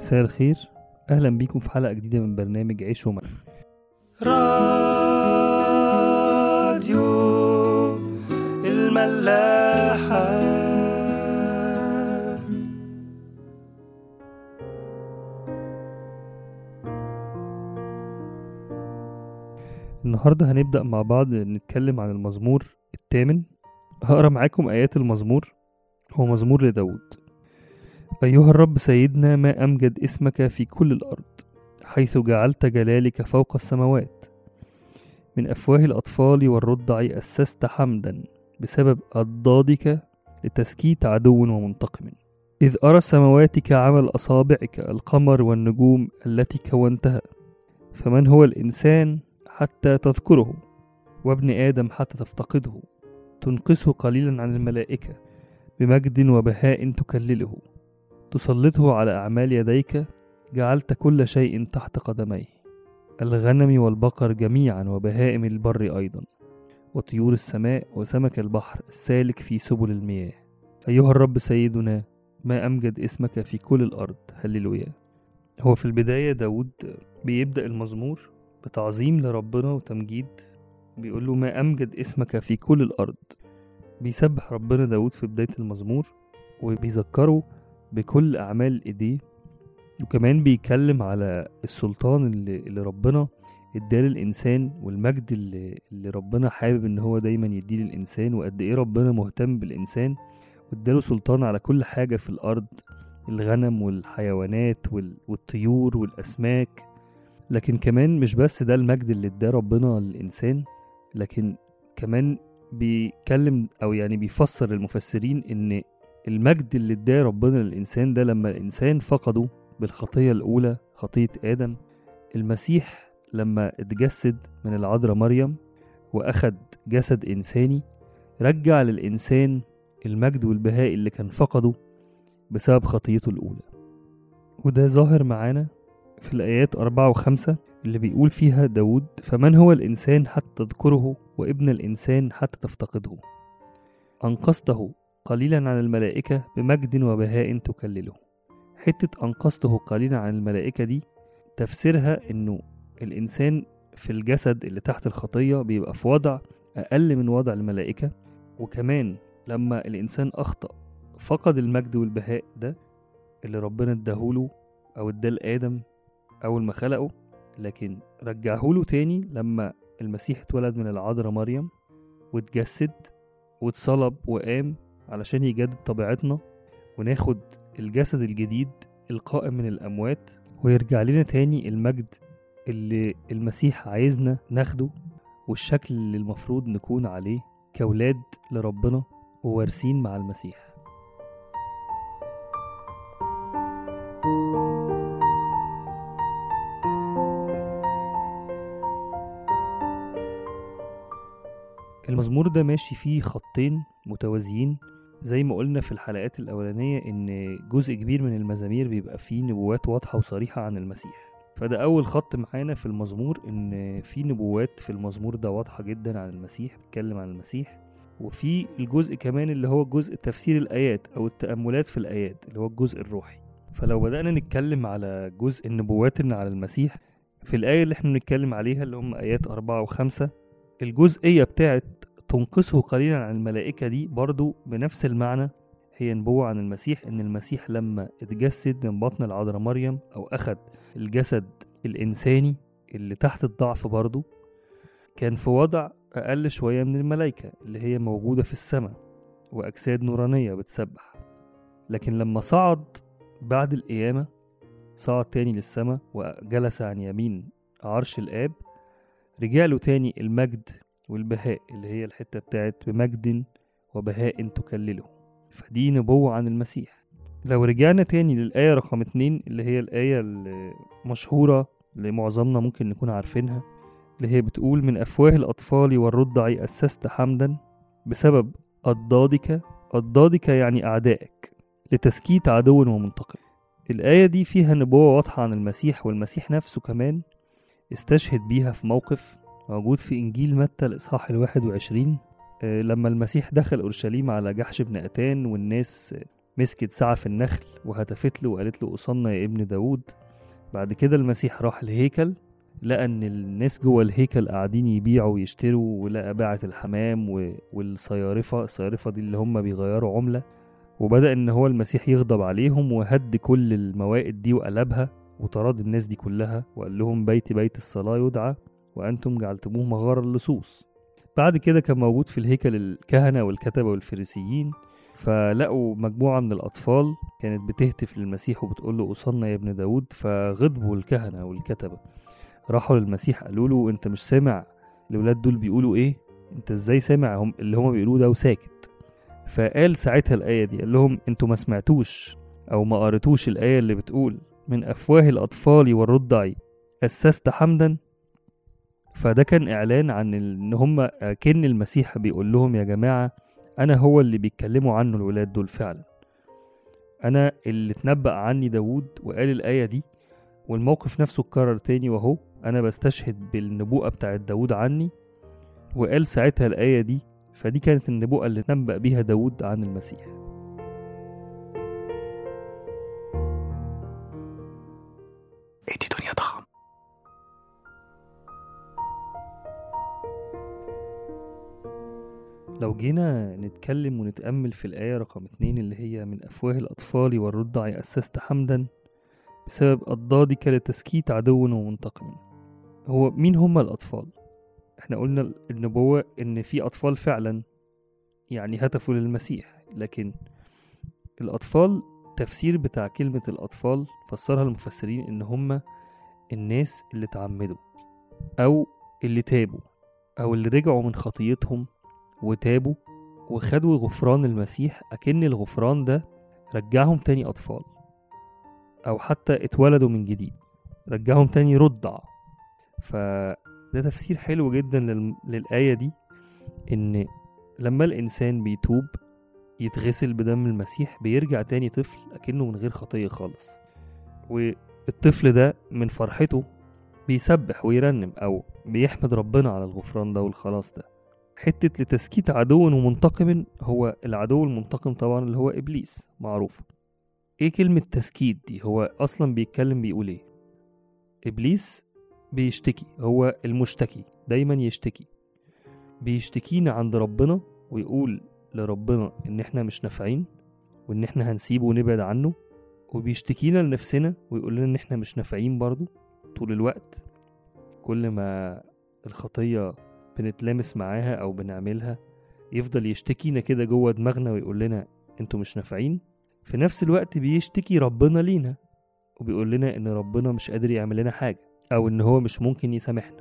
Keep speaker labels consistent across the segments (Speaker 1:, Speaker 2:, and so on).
Speaker 1: مساء الخير اهلا بيكم في حلقه جديده من برنامج عيش وملح
Speaker 2: راديو الملاحة
Speaker 1: النهارده هنبدا مع بعض نتكلم عن المزمور الثامن هقرا معاكم ايات المزمور هو مزمور لداود ايها الرب سيدنا ما امجد اسمك في كل الارض حيث جعلت جلالك فوق السماوات من افواه الاطفال والرضع اسست حمدا بسبب اضدادك لتسكيت عدو ومنتقم اذ ارى سمواتك عمل اصابعك القمر والنجوم التي كونتها فمن هو الانسان حتى تذكره وابن ادم حتى تفتقده تنقصه قليلا عن الملائكه بمجد وبهاء تكلله تسلطه على اعمال يديك جعلت كل شيء تحت قدميه الغنم والبقر جميعا وبهائم البر ايضا وطيور السماء وسمك البحر السالك في سبل المياه ايها الرب سيدنا ما امجد اسمك في كل الارض هللويا هو في البدايه داود بيبدا المزمور بتعظيم لربنا وتمجيد بيقول له ما امجد اسمك في كل الارض بيسبح ربنا داود في بدايه المزمور وبيذكره بكل اعمال ايديه وكمان بيتكلم على السلطان اللي, اللي ربنا اداه للانسان والمجد اللي, اللي ربنا حابب ان هو دايما يديه للانسان وقد ايه ربنا مهتم بالانسان واداله سلطان على كل حاجه في الارض الغنم والحيوانات وال- والطيور والاسماك لكن كمان مش بس ده المجد اللي اداه ربنا للانسان لكن كمان بيتكلم او يعني بيفسر المفسرين ان المجد اللي اداه ربنا للانسان ده لما الانسان فقده بالخطيه الاولى خطيه ادم المسيح لما اتجسد من العذراء مريم واخد جسد انساني رجع للانسان المجد والبهاء اللي كان فقده بسبب خطيته الاولى وده ظاهر معانا في الآيات أربعة وخمسة اللي بيقول فيها داود فمن هو الإنسان حتى تذكره وابن الإنسان حتى تفتقده أنقذته قليلا عن الملائكة بمجد وبهاء تكلله حتة أنقذته قليلا عن الملائكة دي تفسيرها إنه الإنسان في الجسد اللي تحت الخطية بيبقى في وضع أقل من وضع الملائكة وكمان لما الإنسان أخطأ فقد المجد والبهاء ده اللي ربنا اداهوله أو اداه لآدم أول ما خلقه لكن رجعهوله تاني لما المسيح اتولد من العذراء مريم واتجسد واتصلب وقام علشان يجدد طبيعتنا وناخد الجسد الجديد القائم من الأموات ويرجع لنا تاني المجد اللي المسيح عايزنا ناخده والشكل اللي المفروض نكون عليه كولاد لربنا ووارثين مع المسيح المزمور ده ماشي فيه خطين متوازيين زي ما قلنا في الحلقات الأولانية إن جزء كبير من المزامير بيبقى فيه نبوات واضحة وصريحة عن المسيح فده أول خط معانا في المزمور إن في نبوات في المزمور ده واضحة جدا عن المسيح بيتكلم عن المسيح وفي الجزء كمان اللي هو جزء تفسير الآيات أو التأملات في الآيات اللي هو الجزء الروحي فلو بدأنا نتكلم على جزء النبوات اللي على المسيح في الآية اللي احنا بنتكلم عليها اللي هم آيات أربعة وخمسة الجزئية بتاعت تنقصه قليلا عن الملائكة دي برضو بنفس المعنى هي نبوة عن المسيح إن المسيح لما اتجسد من بطن العذراء مريم أو أخد الجسد الإنساني اللي تحت الضعف برضو كان في وضع أقل شوية من الملائكة اللي هي موجودة في السماء وأجساد نورانية بتسبح لكن لما صعد بعد القيامة صعد تاني للسماء وجلس عن يمين عرش الآب رجع له تاني المجد والبهاء اللي هي الحتة بتاعت بمجد وبهاء تكلله فدي نبوة عن المسيح لو رجعنا تاني للآية رقم اتنين اللي هي الآية المشهورة اللي معظمنا ممكن نكون عارفينها اللي هي بتقول من أفواه الأطفال والرضع أسست حمدا بسبب أضدادك أضدادك يعني أعدائك لتسكيت عدو ومنتقم الآية دي فيها نبوة واضحة عن المسيح والمسيح نفسه كمان استشهد بيها في موقف موجود في إنجيل متى الإصحاح الواحد وعشرين آه، لما المسيح دخل أورشليم على جحش بن أتان والناس مسكت سعف النخل وهتفت له وقالت له أصلنا يا ابن داود بعد كده المسيح راح الهيكل لقى ان الناس جوه الهيكل قاعدين يبيعوا ويشتروا ولقى باعة الحمام و- والصيارفة الصيارفة دي اللي هم بيغيروا عملة وبدأ ان هو المسيح يغضب عليهم وهد كل الموائد دي وقلبها وطرد الناس دي كلها وقال لهم بيتي بيت الصلاة يدعى وأنتم جعلتموه مغارا اللصوص بعد كده كان موجود في الهيكل الكهنة والكتبة والفريسيين فلقوا مجموعة من الأطفال كانت بتهتف للمسيح وبتقول له أوصلنا يا ابن داود فغضبوا الكهنة والكتبة راحوا للمسيح قالوا له أنت مش سامع الولاد دول بيقولوا إيه أنت إزاي سامع هم اللي هما بيقولوه ده وساكت فقال ساعتها الآية دي قال لهم أنتوا ما سمعتوش أو ما قريتوش الآية اللي بتقول من أفواه الأطفال والرضع أسست حمدا فده كان إعلان عن ال- إن هم كأن المسيح بيقول لهم يا جماعة أنا هو اللي بيتكلموا عنه الولاد دول فعلا أنا اللي اتنبأ عني داوود وقال الآية دي والموقف نفسه اتكرر تاني وأهو أنا بستشهد بالنبوءة بتاعت داوود عني وقال ساعتها الآية دي فدي كانت النبوءة اللي تنبأ بيها داوود عن المسيح
Speaker 2: ادي دنيا طعم
Speaker 1: لو جينا نتكلم ونتأمل في الآية رقم اتنين اللي هي من أفواه الأطفال والرضع أسست حمدا بسبب أضدادك لتسكيت عدو ومنتقم هو مين هم الأطفال؟ احنا قلنا النبوة إن في أطفال فعلا يعني هتفوا للمسيح لكن الأطفال تفسير بتاع كلمة الأطفال فسرها المفسرين إن هم الناس اللي تعمدوا أو اللي تابوا أو اللي رجعوا من خطيتهم وتابوا وخدوا غفران المسيح أكن الغفران ده رجعهم تاني أطفال أو حتى اتولدوا من جديد رجعهم تاني رضع فده تفسير حلو جدا لل... للآية دي إن لما الإنسان بيتوب يتغسل بدم المسيح بيرجع تاني طفل أكنه من غير خطية خالص والطفل ده من فرحته بيسبح ويرنم أو بيحمد ربنا على الغفران ده والخلاص ده حتة لتسكيت عدو ومنتقم هو العدو المنتقم طبعا اللي هو إبليس معروف ايه كلمة تسكيت دي هو أصلا بيتكلم بيقول ايه إبليس بيشتكي هو المشتكي دايما يشتكي بيشتكينا عند ربنا ويقول لربنا ان احنا مش نافعين وان احنا هنسيبه ونبعد عنه وبيشتكينا لنفسنا ويقول لنا ان احنا مش نافعين برضو طول الوقت كل ما الخطية بنتلامس معاها او بنعملها يفضل يشتكينا كده جوه دماغنا ويقول لنا انتوا مش نافعين في نفس الوقت بيشتكي ربنا لينا وبيقول لنا ان ربنا مش قادر يعمل لنا حاجة او ان هو مش ممكن يسامحنا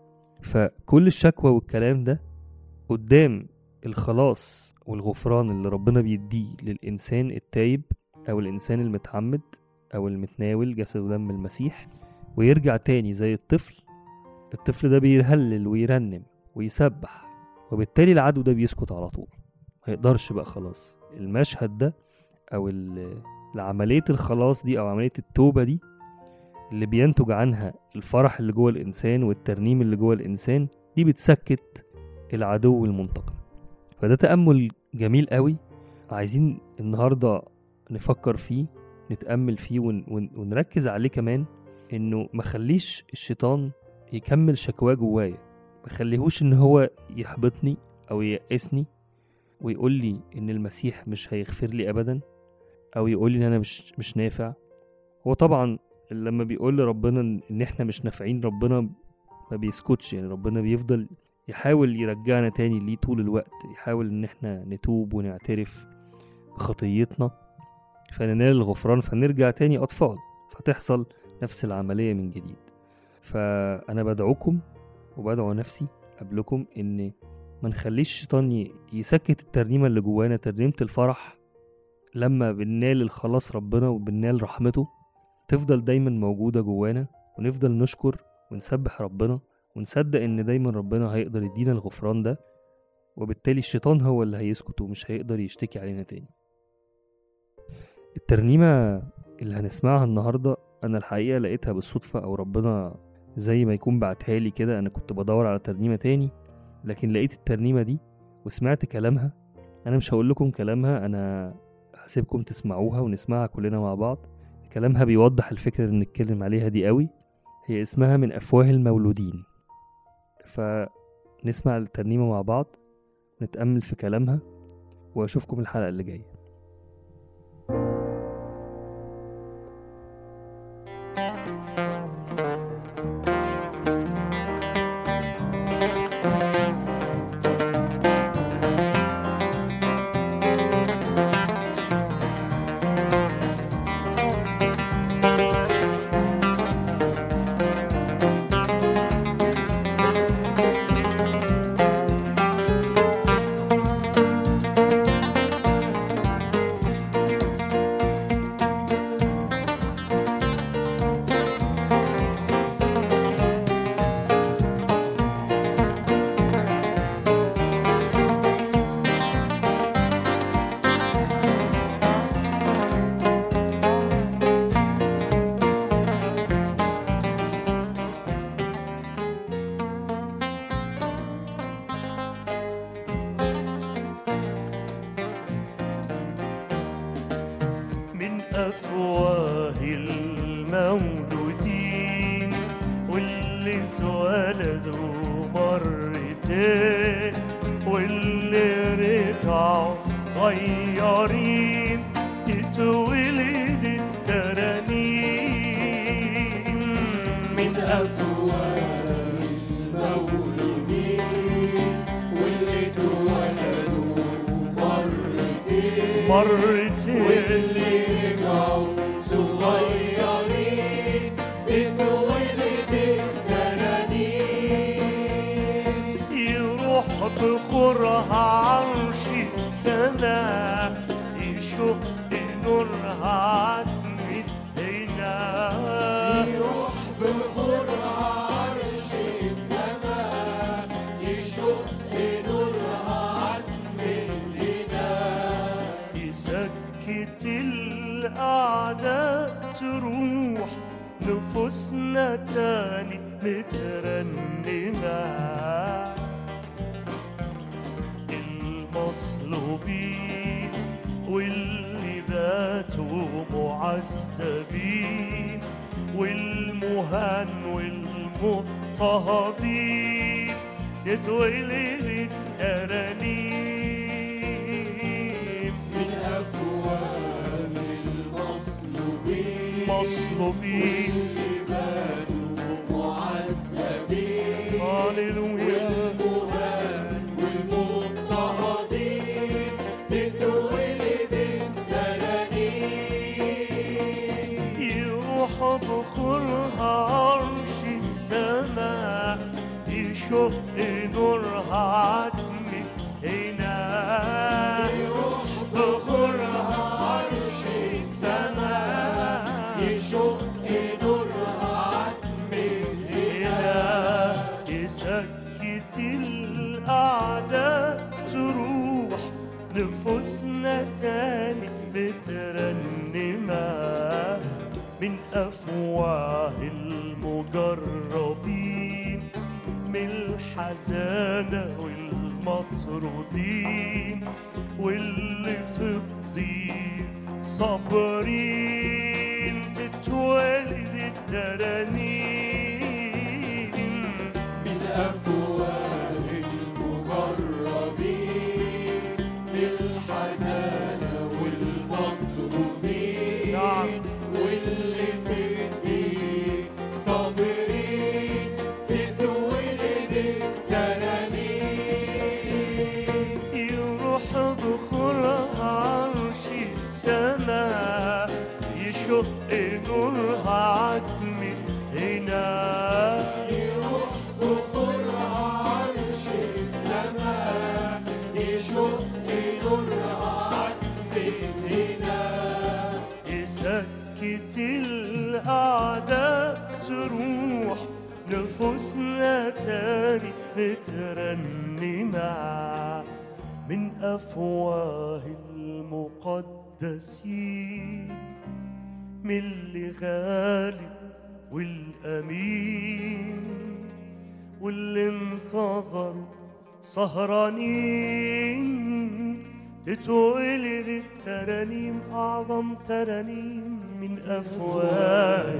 Speaker 1: فكل الشكوى والكلام ده قدام الخلاص والغفران اللي ربنا بيديه للإنسان التايب أو الإنسان المتعمد أو المتناول جسد ودم المسيح ويرجع تاني زي الطفل الطفل ده بيهلل ويرنم ويسبح وبالتالي العدو ده بيسكت على طول ما يقدرش بقى خلاص المشهد ده أو ال- العملية الخلاص دي أو عملية التوبة دي اللي بينتج عنها الفرح اللي جوه الإنسان والترنيم اللي جوه الإنسان دي بتسكت العدو المنتقم فده تأمل جميل قوي عايزين النهاردة نفكر فيه نتأمل فيه ون ون ونركز عليه كمان انه مخليش الشيطان يكمل شكواه جوايا مخليهوش ان هو يحبطني او ييأسني ويقول لي ان المسيح مش هيغفر لي ابدا او يقول لي ان انا مش مش نافع هو طبعا لما بيقول لربنا ان إن احنا مش نافعين ربنا ما بيسكتش يعني ربنا بيفضل يحاول يرجعنا تاني ليه طول الوقت يحاول ان احنا نتوب ونعترف بخطيتنا فننال الغفران فنرجع تاني اطفال فتحصل نفس العملية من جديد فانا بدعوكم وبدعو نفسي قبلكم ان ما نخليش الشيطان ي- يسكت الترنيمة اللي جوانا ترنيمة الفرح لما بننال الخلاص ربنا وبننال رحمته تفضل دايما موجودة جوانا ونفضل نشكر ونسبح ربنا ونصدق ان دايما ربنا هيقدر يدينا الغفران ده وبالتالي الشيطان هو اللي هيسكت ومش هيقدر يشتكي علينا تاني الترنيمة اللي هنسمعها النهاردة أنا الحقيقة لقيتها بالصدفة أو ربنا زي ما يكون بعتها لي كده أنا كنت بدور على ترنيمة تاني لكن لقيت الترنيمة دي وسمعت كلامها أنا مش هقول لكم كلامها أنا هسيبكم تسمعوها ونسمعها كلنا مع بعض كلامها بيوضح الفكرة اللي بنتكلم عليها دي قوي هي اسمها من أفواه المولودين فنسمع الترنيمة مع بعض نتأمل في كلامها وأشوفكم الحلقة اللي جاية
Speaker 3: من أفواه المولودين واللي اتولدوا مرتين واللي رجعوا صغيرين تتولد الترانيم من أفواه
Speaker 4: المولودين واللي اتولدوا مرتين
Speaker 3: مرتين
Speaker 4: واللي رجعوا صغيرين تتولد الترانيم
Speaker 3: يروح بخورها عرش السماء يشق نورها عتمة هنا
Speaker 4: يروح بخور عرش السماء يشق نورها عتمة هنا
Speaker 3: تسكت الأعداء تروح نفوسنا تاني مترنمة المصلوبين واللي باتوا معذبين والمهان والمضطهدين تتولد الأرانيم
Speaker 4: من أفواه المصلوبين
Speaker 3: مصلوبين
Speaker 4: اللي باتوا معذبين
Speaker 3: هاليلويا
Speaker 4: والمهان والمضطهدين تتولد الترانيم
Speaker 3: يروح بخورها عرش السماء يشق نورها عتمة هنا
Speaker 4: يروح بخورها عرش السماء يشق نورها عتمة
Speaker 3: هنا يسكت الأعداء تروح نفوسنا تاني مترنمة من أفواه المجربين من الحزانة والمطرودين واللي في الضيق صابرين تتولد الترانيم
Speaker 4: من أفواه المقربين بالحزانة والمطرودين
Speaker 3: نعم.
Speaker 4: واللي في الضيق صابرين تتولد الترانيم
Speaker 3: يروح بخورها عرش السماء يشق نورها عتمة هنا
Speaker 4: يروح بخورها عرش السماء يشق نورها عتمة هنا
Speaker 3: يسكت الأعداء تروح نفوسنا تاني مترنمة من أفواه المقدسين من اللي غالب والأمين واللي انتظروا سهرانين تتولد الترانيم أعظم ترانيم من أفواه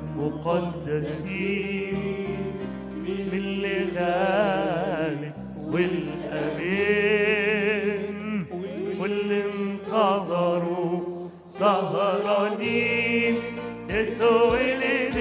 Speaker 3: المقدسين من اللي غالب والأمين واللي انتظروا سهرانين تتولد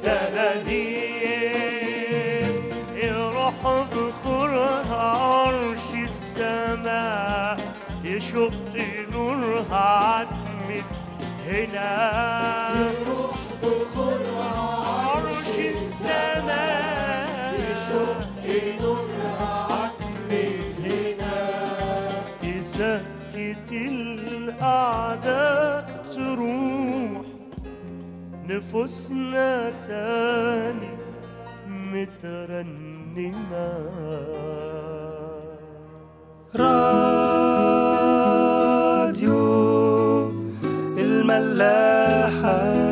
Speaker 3: الترانيم يروح بخورها عرش السماء يشق نورها عتمة هنا
Speaker 4: يروح بخورها
Speaker 3: عرش السماء
Speaker 4: يشق نورها عتمة هنا
Speaker 3: يسكت الأعداء تروح نفوسنا تاني مترنمة
Speaker 1: راديو الملاحة